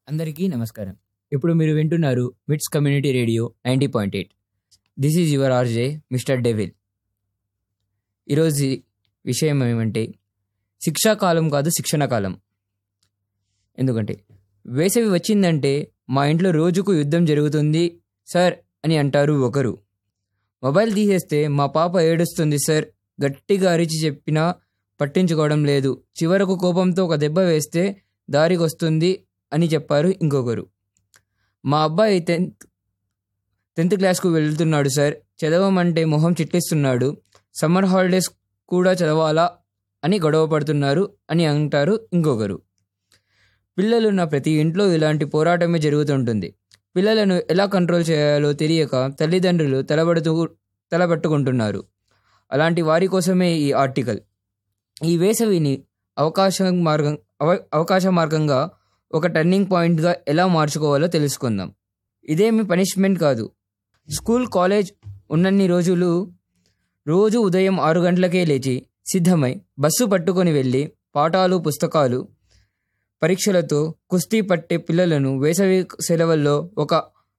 అందరికీ నమస్కారం ఇప్పుడు మీరు వింటున్నారు MITS community radio ninety point eight this is your RJ mister Devil ఈరోజు విషయం ఏమంటే శిక్షాకాలం కాదు శిక్షణ కాలం ఎందుకంటే వేసవి వచ్చిందంటే మా ఇంట్లో రోజుకు యుద్ధం జరుగుతుంది సార్ అని అంటారు ఒకరు మొబైల్ తీసేస్తే మా పాప ఏడుస్తుంది సార్ గట్టిగా అరిచి చెప్పినా పట్టించుకోవడం లేదు చివరకు కోపంతో ఒక దెబ్బ వేస్తే దారికి వస్తుంది అని చెప్పారు ఇంకొకరు మా అబ్బాయి టెన్త్ టెన్త్ క్లాస్కు వెళ్తున్నాడు సార్ చదవమంటే మొహం చిట్లిస్తున్నాడు సమ్మర్ హాలిడేస్ కూడా చదవాలా అని గొడవ పడుతున్నారు అని అంటారు ఇంకొకరు పిల్లలున్న ప్రతి ఇంట్లో ఇలాంటి పోరాటమే జరుగుతుంటుంది పిల్లలను ఎలా కంట్రోల్ చేయాలో తెలియక తల్లిదండ్రులు తలబడుతూ తలబట్టుకుంటున్నారు అలాంటి వారి కోసమే ఈ ఆర్టికల్ ఈ వేసవిని అవకాశ మార్గం అవ అవకాశ మార్గంగా ఒక టర్నింగ్ పాయింట్గా ఎలా మార్చుకోవాలో తెలుసుకుందాం ఇదేమి పనిష్మెంట్ కాదు స్కూల్ కాలేజ్ ఉన్నన్ని రోజులు రోజు ఉదయం ఆరు గంటలకే లేచి సిద్ధమై బస్సు పట్టుకొని వెళ్ళి పాఠాలు పుస్తకాలు పరీక్షలతో కుస్తీ పట్టే పిల్లలను వేసవి సెలవుల్లో ఒక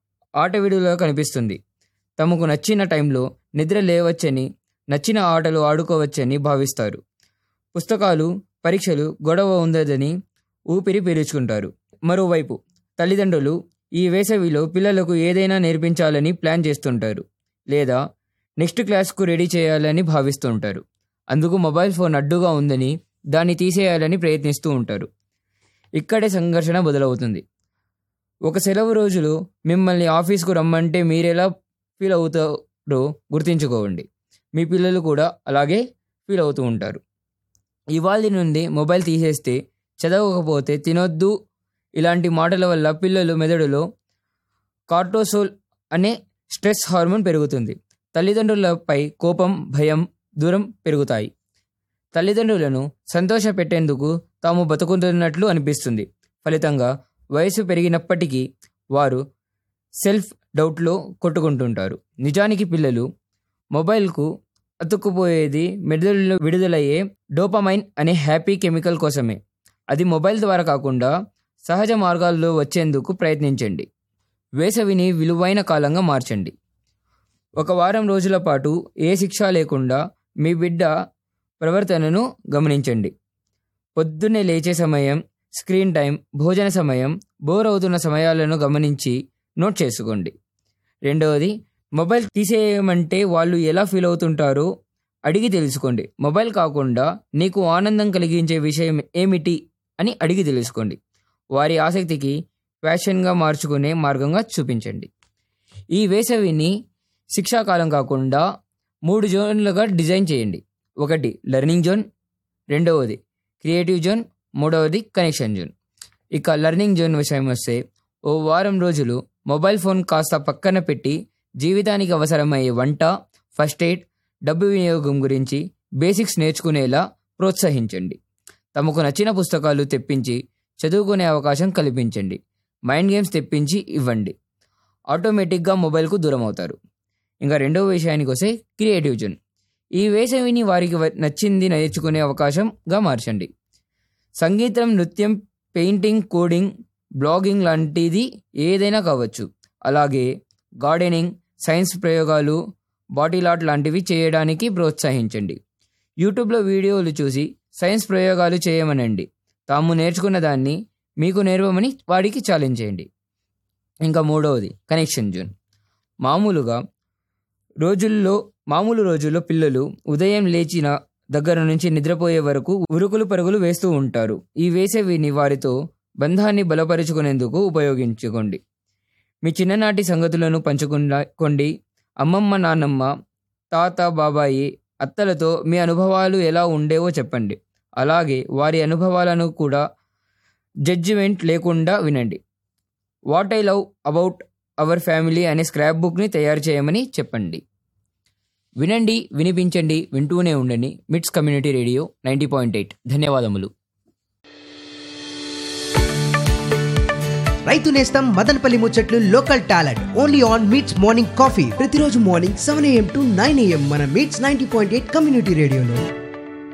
ఆట విడుదల కనిపిస్తుంది తమకు నచ్చిన టైంలో నిద్ర లేవచ్చని నచ్చిన ఆటలు ఆడుకోవచ్చని భావిస్తారు పుస్తకాలు పరీక్షలు గొడవ ఉండదని ఊపిరి పీల్చుకుంటారు మరోవైపు తల్లిదండ్రులు ఈ వేసవిలో పిల్లలకు ఏదైనా నేర్పించాలని ప్లాన్ చేస్తుంటారు లేదా నెక్స్ట్ క్లాస్కు రెడీ చేయాలని భావిస్తుంటారు అందుకు మొబైల్ ఫోన్ అడ్డుగా ఉందని దాన్ని తీసేయాలని ప్రయత్నిస్తూ ఉంటారు ఇక్కడే సంఘర్షణ మొదలవుతుంది ఒక సెలవు రోజులు మిమ్మల్ని ఆఫీస్కు రమ్మంటే మీరెలా ఫీల్ అవుతారో గుర్తించుకోండి మీ పిల్లలు కూడా అలాగే ఫీల్ అవుతూ ఉంటారు ఇవాళ నుండి మొబైల్ తీసేస్తే చదవకపోతే తినొద్దు ఇలాంటి మాటల వల్ల పిల్లలు మెదడులో కార్టోసోల్ అనే స్ట్రెస్ హార్మోన్ పెరుగుతుంది తల్లిదండ్రులపై కోపం భయం దూరం పెరుగుతాయి తల్లిదండ్రులను సంతోషపెట్టేందుకు తాము బతుకుతున్నట్లు అనిపిస్తుంది ఫలితంగా వయసు పెరిగినప్పటికీ వారు సెల్ఫ్ డౌట్లో కొట్టుకుంటుంటారు నిజానికి పిల్లలు మొబైల్కు అతుక్కుపోయేది మెదడులో విడుదలయ్యే డోపమైన్ అనే హ్యాపీ కెమికల్ కోసమే అది మొబైల్ ద్వారా కాకుండా సహజ మార్గాల్లో వచ్చేందుకు ప్రయత్నించండి వేసవిని విలువైన కాలంగా మార్చండి ఒక వారం రోజుల పాటు ఏ శిక్ష లేకుండా మీ బిడ్డ ప్రవర్తనను గమనించండి పొద్దున్నే లేచే సమయం స్క్రీన్ టైం భోజన సమయం బోర్ అవుతున్న సమయాలను గమనించి నోట్ చేసుకోండి రెండవది మొబైల్ తీసేయమంటే వాళ్ళు ఎలా ఫీల్ అవుతుంటారో అడిగి తెలుసుకోండి మొబైల్ కాకుండా నీకు ఆనందం కలిగించే విషయం ఏమిటి అని అడిగి తెలుసుకోండి వారి ఆసక్తికి ఫ్యాషన్గా మార్చుకునే మార్గంగా చూపించండి ఈ వేసవిని శిక్షాకాలం కాకుండా మూడు జోన్లుగా డిజైన్ చేయండి ఒకటి లెర్నింగ్ జోన్ రెండవది క్రియేటివ్ జోన్ మూడవది కనెక్షన్ జోన్ ఇక లెర్నింగ్ జోన్ విషయం వస్తే ఓ వారం రోజులు మొబైల్ ఫోన్ కాస్త పక్కన పెట్టి జీవితానికి అవసరమయ్యే వంట ఫస్ట్ ఎయిడ్ డబ్బు వినియోగం గురించి బేసిక్స్ నేర్చుకునేలా ప్రోత్సహించండి తమకు నచ్చిన పుస్తకాలు తెప్పించి చదువుకునే అవకాశం కల్పించండి మైండ్ గేమ్స్ తెప్పించి ఇవ్వండి ఆటోమేటిక్గా మొబైల్కు దూరం అవుతారు ఇంకా రెండవ విషయానికి వస్తే క్రియేటివ్ జోన్ ఈ వేసవిని వారికి నచ్చింది నేర్చుకునే అవకాశంగా మార్చండి సంగీతం నృత్యం పెయింటింగ్ కోడింగ్ బ్లాగింగ్ లాంటిది ఏదైనా కావచ్చు అలాగే గార్డెనింగ్ సైన్స్ ప్రయోగాలు బాటిల్ ఆర్ట్ లాంటివి చేయడానికి ప్రోత్సహించండి యూట్యూబ్లో వీడియోలు చూసి సైన్స్ ప్రయోగాలు చేయమనండి తాము నేర్చుకున్న దాన్ని మీకు నేర్వమని వాడికి ఛాలెంజ్ చేయండి ఇంకా మూడవది కనెక్షన్ జోన్ మామూలుగా రోజుల్లో మామూలు రోజుల్లో పిల్లలు ఉదయం లేచిన దగ్గర నుంచి నిద్రపోయే వరకు ఉరుకులు పరుగులు వేస్తూ ఉంటారు ఈ వేసవిని వారితో బంధాన్ని బలపరుచుకునేందుకు ఉపయోగించుకోండి మీ చిన్ననాటి సంగతులను పంచుకోండి అమ్మమ్మ నాన్నమ్మ తాత బాబాయి అత్తలతో మీ అనుభవాలు ఎలా ఉండేవో చెప్పండి అలాగే వారి అనుభవాలను కూడా జడ్జిమెంట్ లేకుండా వినండి what I love about our family అనే స్క్రాప్ బుక్ని తయారు చేయమని చెప్పండి వినండి వినిపించండి వింటూనే ఉండండి MITS community radio ninety point eight ధన్యవాదములు రైతు నేస్తం మదనపల్లి ముచ్చట్లు local talent only on MITS morning coffee ప్రతిరోజు morning seven AM to nine AM మన MITS ninety point eight community రేడియోలో